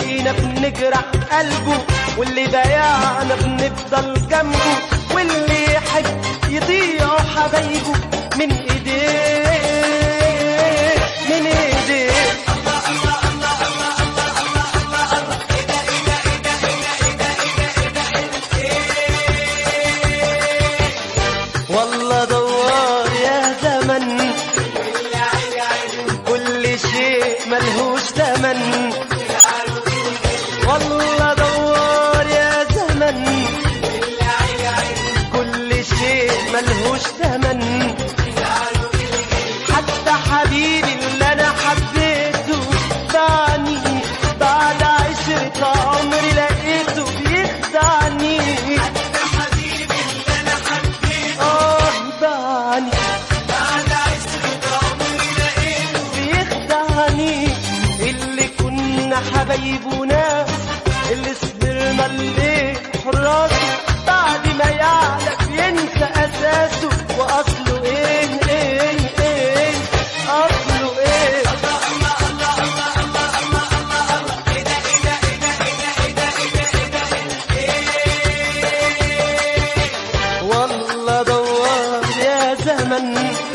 فينا بنجرح قلبه واللي بايعنا بنفضل جنبه واللي يحب يضيع حبايبه من ايديه من ايديه والله دوار يا زمن كل شيء ملهوش ثمن والله دوار يا زمن كل شيء ملهوش ثمن حتى حبيبي اللي انا حبيته باعني بعد عشرة عمري لقيته بيخدعني اه باعني بيخدعني اللي كنا حبايبه ناس اللي صبرنا الليل حراسه بعد ما يعلق ينسى اساسه واصله ايه ايه ايه اصله ايه والله دوار يا زمن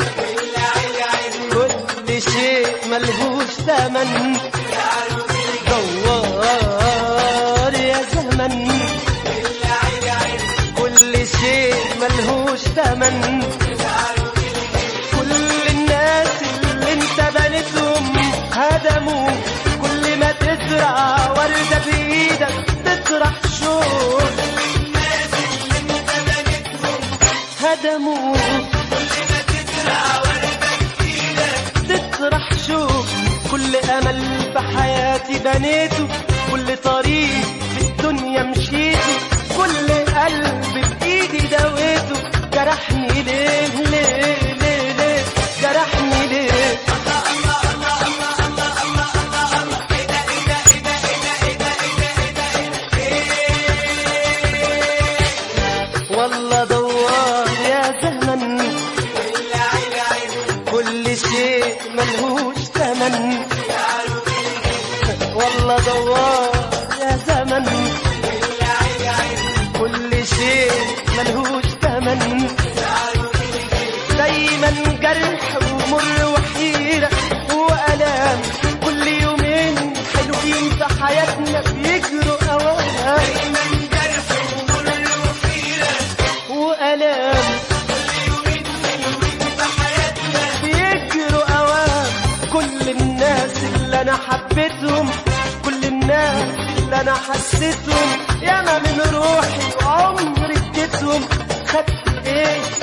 كل شيء ملهوش ثمن دوار يا زمن كل شيء ملهوش ثمن كل الناس اللي انت بنيتهم هدموا كل ما تزرع وردة بإيدك تطرح شوق هدموا تطرح شوق كل امل في حياتي بنيته كل طريق في الدنيا مشيته كل قلب بايدي دويته جرحني ليه ليه ليه ليه جرحني ليه والله دوار يا زمن كل شيء ملهوش ثمن والله دوار يا زمن كل شيء ملهوش ثمن دايما جرح ومر وحيرة وألام كل يومين حلوين في حياتنا بيجروا أوام وألام بيجروا أوام كل الناس اللي أنا حبيتهم كل الناس اللي أنا حسيتهم ياما من روحي وعمري اديتهم خدت إيه